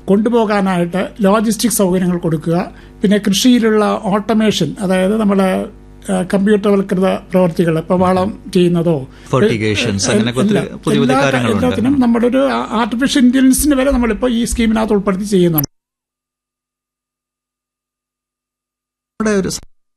കൊണ്ടുപോകാനായിട്ട് ലോജിസ്റ്റിക് സൗകര്യങ്ങൾ കൊടുക്കുക പിന്നെ കൃഷിയിലുള്ള ഓട്ടോമേഷൻ അതായത് നമ്മളെ ആ, കമ്പ്യൂട്ടർവൽകൃത പ്രവർത്തികൾ ഇപ്പൊ വളം ചെയ്യുന്നതോ Fertigations, അങ്ങനെയൊക്കെ ഒത്തിരി എല്ലാ- പുതിയ പുതിയ എല്ലാ- കാര്യങ്ങളുണ്ട്. എല്ലാത്തിനും നമ്മുടെ ഒരു ആർട്ടിഫിഷ്യൽ ഇന്റലിജൻസിന് വരെ നമ്മളിപ്പോ ഈ സ്കീമിനകത്ത് ഉൾപ്പെടുത്തി ചെയ്യുന്നുണ്ട് നമ്മുടെ ഒരു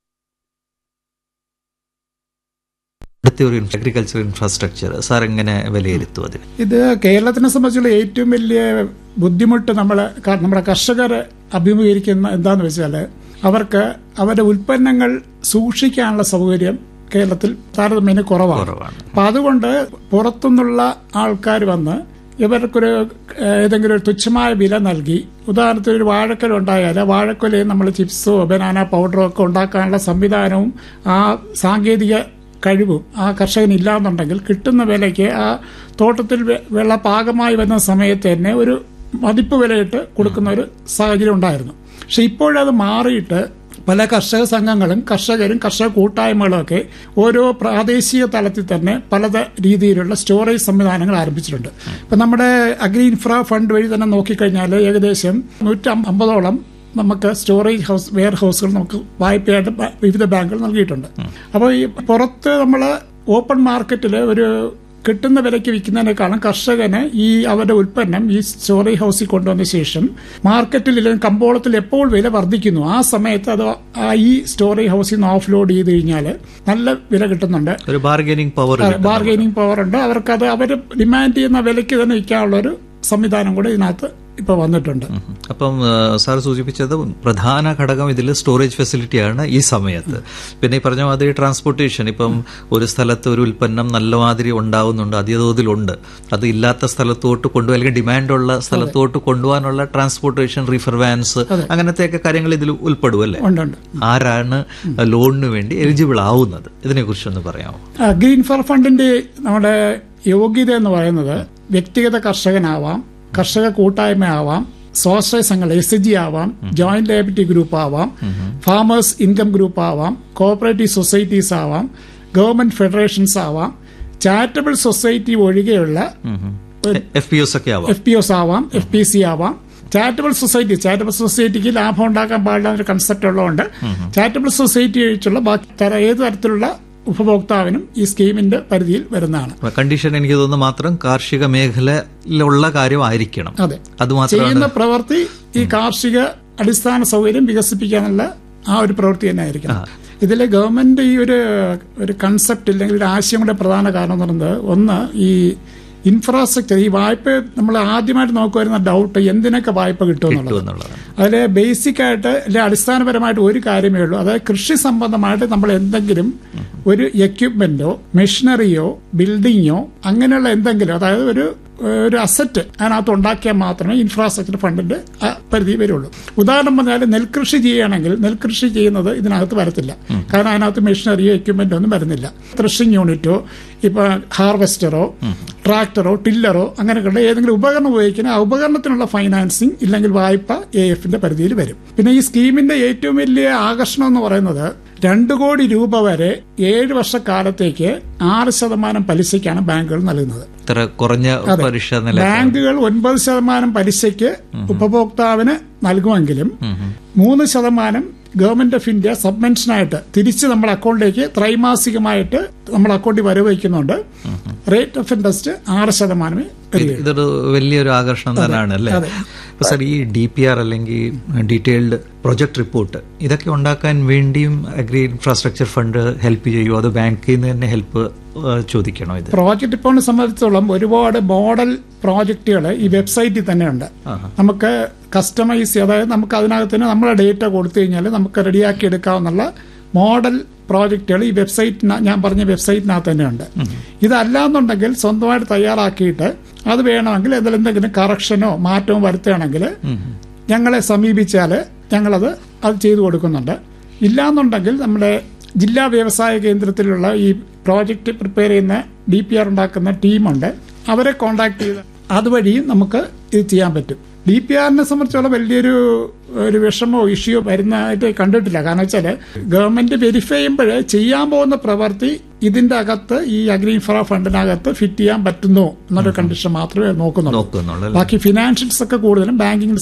അടുത്ത ഒരു അഗ്രികൾച്ചർ ഇൻഫ്രാസ്ട്രക്ചർ സാർ എങ്ങനെ വിലയിരുത്തും അതിന് ഇത് കേരളത്തിനെ സംബന്ധിച്ചുള്ള ഏറ്റവും വലിയ ബുദ്ധിമുട്ട് നമ്മൾ നമ്മുടെ കർഷകർ അഭിമുഖീകരിക്കുന്ന എന്താന്ന് വെച്ചാൽ അവർക്ക് അവരുടെ ഉൽപ്പന്നങ്ങൾ സൂക്ഷിക്കാനുള്ള സൗകര്യം കേരളത്തിൽ താരതമ്യേന കുറവാണ് കുറവാണ് അപ്പൊ അതുകൊണ്ട് പുറത്തുനിന്നുള്ള ആൾക്കാർ വന്ന് ഇവർക്കൊരു ഏഹ്, ഏതെങ്കിലും ഒരു തുച്ഛമായ വില നൽകി ഉദാഹരണത്തിന് ഒരു വാഴക്കൊല ഉണ്ടായാൽ ആ വാഴക്കൊലയിൽ നമ്മൾ ചിപ്സോ ബനാന പൗഡറോ ഒക്കെ ഉണ്ടാക്കാനുള്ള സംവിധാനവും ആ സാങ്കേതിക കഴിവും ആ കർഷകന് ഇല്ലാന്നുണ്ടെങ്കിൽ കിട്ടുന്ന വിലയ്ക്ക് ആ തോട്ടത്തിൽ വെ- വെള്ള പാകമായി വരുന്ന സമയത്ത് തന്നെ ഒരു മതിപ്പ് വിലയിട്ട് കൊടുക്കുന്ന ഒരു സാഹചര്യം ഉണ്ടായിരുന്നു പക്ഷെ ഇപ്പോഴത് മാറിയിട്ട് പല കർഷക സംഘങ്ങളും കർഷകരും കർഷക കൂട്ടായ്മകളും ഒക്കെ ഓരോ പ്രാദേശിക തലത്തിൽ തന്നെ പല രീതിയിലുള്ള സ്റ്റോറേജ് സംവിധാനങ്ങൾ ആരംഭിച്ചിട്ടുണ്ട് ഇപ്പൊ നമ്മുടെ അഗ്രി ഇൻഫ്ര ഫണ്ട് വഴി തന്നെ നോക്കിക്കഴിഞ്ഞാൽ ഏകദേശം നൂറ്റി അമ്പതോളം നമുക്ക് സ്റ്റോറേജ് ഹൗസ് വെയർ ഹൗസുകൾ നമുക്ക് വായ്പയായിട്ട് ബ- വിവിധ ബാങ്കുകൾ നൽകിയിട്ടുണ്ട് അപ്പോൾ ഈ പുറത്ത് നമ്മൾ ഓപ്പൺ മാർക്കറ്റിൽ ഒരു കിട്ടുന്ന വിലയ്ക്ക് വിൽക്കുന്നതിനേക്കാളും കർഷകന് ഈ അവരുടെ ഉൽപ്പന്നം ഈ സ്റ്റോറേജ് ഹൗസിൽ കൊണ്ടുവന്ന ശേഷം മാർക്കറ്റിൽ അല്ലെങ്കിൽ കമ്പോളത്തിൽ എപ്പോൾ വില വർദ്ധിക്കുന്നു ആ സമയത്ത് അത് ആ ഈ സ്റ്റോറേജ് ഹൗസിൽ നിന്ന് ഓഫ് ലോഡ് ചെയ്ത് കഴിഞ്ഞാൽ നല്ല വില കിട്ടുന്നുണ്ട് ഒരു ബാർഗനിങ് പവർ ബാർഗൈനിങ് പവർ ഉണ്ട് അവർക്കത് അവർ ഡിമാൻഡ് ചെയ്യുന്ന വിലയ്ക്ക് തന്നെ വിൽക്കാനുള്ള ഒരു സംവിധാനം കൂടെ ഇതിനകത്ത് ഇപ്പൊ വന്നിട്ടുണ്ട് അപ്പം ആ, സാർ സൂചിപ്പിച്ചത് പ്രധാന ഘടകം ഇതിൽ സ്റ്റോറേജ് ഫെസിലിറ്റിയാണ് ഈ സമയത്ത് പിന്നെ ഈ പറഞ്ഞ മാതിരി ട്രാൻസ്പോർട്ടേഷൻ ഇപ്പം ഒരു സ്ഥലത്ത് ഒരു ഉൽപ്പന്നം നല്ല മാതിരി ഉണ്ടാവുന്നുണ്ട് അധിക തോതിലുണ്ട് അത് ഇല്ലാത്ത സ്ഥലത്തോട്ട് കൊണ്ടുപോയി അല്ലെങ്കിൽ ഡിമാൻഡുള്ള സ്ഥലത്തോട്ട് കൊണ്ടുപോകാനുള്ള ട്രാൻസ്പോർട്ടേഷൻ റിഫർ വാൻസ് അങ്ങനത്തെയൊക്കെ കാര്യങ്ങൾ ഇതിൽ ഉൾപ്പെടും അല്ലേ ഉണ്ട് ഉണ്ട് ആരാണ് ലോണിന് വേണ്ടി എലിജിബിൾ ആവുന്നത് ഇതിനെക്കുറിച്ചൊന്ന് പറയാമോ ആ, ഗ്രീൻ ഫർ ഫണ്ടിന്റെ നമ്മുടെ യോഗ്യത എന്ന് പറയുന്നത് വ്യക്തിഗത കർഷകനാവാം കർഷക കൂട്ടായ്മയാവാം സ്വാശ്രയ സംഘടന എസ് ജി ആവാം ജോയിന്റ് ലയബിലിറ്റി ഗ്രൂപ്പ് ആവാം ഫാമേഴ്സ് ഇൻകം ഗ്രൂപ്പ് ആവാം കോഓപ്പറേറ്റീവ് സൊസൈറ്റീസ് ആവാം ഗവൺമെന്റ് ഫെഡറേഷൻസ് ആവാം ചാരിറ്റബിൾ സൊസൈറ്റി ഒഴികെയുള്ള എഫ് പി എസ് ഒക്കെ ആവാം എഫ് പി ഒസ് ആവാം എഫ് പി സി ആവാം ചാരിറ്റബിൾ സൊസൈറ്റി ചാരിറ്റബിൾ സൊസൈറ്റിക്ക് ലാഭം ഉണ്ടാക്കാൻ പാടില്ല എന്നൊരു കൺസെപ്റ്റ് ഉള്ളതുകൊണ്ട് ചാരിറ്റബിൾ സൊസൈറ്റി ഒഴിച്ചുള്ള ബാക്കി തര- ഏത് തരത്തിലുള്ള ഉപഭോക്താവിനും ഈ സ്കീമിന്റെ പരിധിയിൽ വരുന്നതാണ് കണ്ടീഷൻ എനിക്ക് തോന്നുന്നു മാത്രം കാർഷിക മേഖലയിലുള്ള കാര്യമായിരിക്കണം അതെ അത് മാത്രമാണ് ചെയ്യുന്ന പ്രവൃത്തി ഈ കാർഷിക അടിസ്ഥാന സൗകര്യം വികസിപ്പിക്കാനുള്ള ആ ഒരു പ്രവൃത്തി തന്നെ ആയിരിക്കണം ഇതിലെ ഗവൺമെന്റ് ഈ ഒരു ഒരു കൺസെപ്റ്റ് അല്ലെങ്കിൽ ഒരു ആശയം കൂടെ പ്രധാന കാരണം എന്ന് പറയുന്നത് ഒന്ന് ഈ ഇൻഫ്രാസ്ട്രക്ചർ ഈ വായ്പ നമ്മൾ ആദ്യമായിട്ട് നോക്കുവരുന്ന ഡൗട്ട് എന്തിനൊക്കെ വായ്പ കിട്ടുമെന്നുള്ളത് എന്നുള്ളതാണ് അതിൽ ബേസിക് ആയിട്ട് അല്ലെ അടിസ്ഥാനപരമായിട്ട് ഒരു കാര്യമേ ഉള്ളൂ അതായത് കൃഷി സംബന്ധമായിട്ട് നമ്മൾ എന്തെങ്കിലും ഒരു എക്യുപ്മെന്റോ മെഷീനറിയോ ബിൽഡിങ്ങോ അങ്ങനെയുള്ള എന്തെങ്കിലും അതായത് ഒരു ഒരു അസറ്റ് അതിനകത്ത് ഉണ്ടാക്കിയാൽ മാത്രമേ ഇൻഫ്രാസ്ട്രക്ചർ ഫണ്ടിന്റെ ആ പരിധി വരുള്ളൂ ഉദാഹരണം പറഞ്ഞാൽ നെൽകൃഷി ചെയ്യുകയാണെങ്കിൽ നെൽകൃഷി ചെയ്യുന്നത് ഇതിനകത്ത് വരത്തില്ല കാരണം അതിനകത്ത് മെഷീനറിയോ എക്യുപ്മെന്റോ ഒന്നും വരുന്നില്ല ത്രഷിംഗ് യൂണിറ്റോ ഇപ്പൊ ഹാർവെസ്റ്ററോ ട്രാക്ടറോ ടില്ലറോ അങ്ങനെയൊക്കെയുള്ള ഏതെങ്കിലും ഉപകരണം ഉപയോഗിക്കുന്ന ആ ഉപകരണത്തിനുള്ള ഫൈനാൻസിങ് ഇല്ലെങ്കിൽ വായ്പ എ എഫിന്റെ പരിധിയിൽ വരും പിന്നെ ഈ സ്കീമിന്റെ ഏറ്റവും വലിയ ആകർഷണം എന്ന് പറയുന്നത് രണ്ടു കോടി രൂപ വരെ ഏഴ് വർഷക്കാലത്തേക്ക് ആറ് ശതമാനം പലിശയ്ക്കാണ് ബാങ്കുകൾ നൽകുന്നത് ഇത്ര കുറഞ്ഞ പലിശ നില ബാങ്കുകൾ ഒൻപത് ശതമാനം പലിശയ്ക്ക് ഉപഭോക്താവിന് നൽകുമെങ്കിലും മൂന്ന് ശതമാനം ഗവൺമെന്റ് ഓഫ് ഇന്ത്യ സബ്മെൻഷനായിട്ട് തിരിച്ച് നമ്മുടെ അക്കൗണ്ടിലേക്ക് ത്രൈമാസികമായിട്ട് നമ്മുടെ അക്കൗണ്ടിൽ വരവ് വയ്ക്കുന്നുണ്ട് റേറ്റ് ഓഫ് ഇൻട്രസ്റ്റ് ആറ് ശതമാനമേ വരികയുള്ളൂ ഇതൊരു വലിയൊരു ആകർഷണം തന്നെയാണ് അല്ലേ അതെ. അപ്പൊ സാർ ഈ ഡി പി ആർ അല്ലെങ്കിൽ ഡീറ്റെയിൽഡ് പ്രൊജക്ട് റിപ്പോർട്ട് ഇതൊക്കെ ഉണ്ടാക്കാൻ വേണ്ടിയും അഗ്രി ഇൻഫ്രാസ്ട്രക്ചർ ഫണ്ട് ഹെൽപ്പ് ചെയ്യുമോ അത് ബാങ്കിൽ നിന്ന് തന്നെ ഹെൽപ്പ് ചോദിക്കണോ ഇത് പ്രോജക്റ്റ് ഇപ്പോൾ സംബന്ധിച്ചോളം ഒരുപാട് മോഡൽ പ്രോജക്റ്റുകൾ ഈ വെബ്സൈറ്റിൽ തന്നെ ഉണ്ട് നമുക്ക് കസ്റ്റമൈസ് അതായത് നമുക്ക് അതിനകത്ത് തന്നെ നമ്മളെ ഡേറ്റ കൊടുത്തു കഴിഞ്ഞാൽ നമുക്ക് റെഡിയാക്കി എടുക്കാവുന്ന മോഡൽ പ്രോജക്റ്റുകൾ ഈ വെബ്സൈറ്റ് ഞാൻ പറഞ്ഞ വെബ്സൈറ്റിനകത്ത് തന്നെ ഉണ്ട് ഇതല്ലാന്നുണ്ടെങ്കിൽ സ്വന്തമായിട്ട് തയ്യാറാക്കിയിട്ട് അത് വേണമെങ്കിൽ അതിൽ എന്തെങ്കിലും കറക്ഷനോ മാറ്റമോ വരുത്തുകയാണെങ്കിൽ ഞങ്ങളെ സമീപിച്ചാൽ ഞങ്ങളത് അത് ചെയ്തു കൊടുക്കുന്നുണ്ട് ഇല്ലാന്നുണ്ടെങ്കിൽ നമ്മുടെ ജില്ലാ വ്യവസായ കേന്ദ്രത്തിലുള്ള ഈ പ്രോജക്റ്റ് പ്രിപ്പയർ ചെയ്യുന്ന ഡി പി ആർ ഉണ്ടാക്കുന്ന ടീമുണ്ട് അവരെ കോണ്ടാക്ട് ചെയ്ത് അതുവഴിയും നമുക്ക് ഇത് ചെയ്യാൻ പറ്റും ഡി പി ആറിനെ സംബന്ധിച്ചോളം വലിയൊരു ഒരു വിഷമോ ഇഷ്യോ വരുന്നതായിട്ട് കണ്ടിട്ടില്ല കാരണം വെച്ചാൽ ഗവൺമെന്റ് വെരിഫൈ ചെയ്യുമ്പോൾ ചെയ്യാൻ പോകുന്ന പ്രവൃത്തി ഇതിന്റെ അകത്ത് ഈ അഗ്രി ഇൻഫ്രാ ഫണ്ടിനകത്ത് ഫിറ്റ് ചെയ്യാൻ പറ്റുന്നോ എന്നൊരു കണ്ടീഷൻ മാത്രമേ നോക്കുന്നുള്ളൂ നോക്കുന്നുള്ളൂ അല്ലേ? ബാക്കി ഫിനാൻഷ്യൽസ് ഒക്കെ കൂടുതലും ബാങ്കിങ്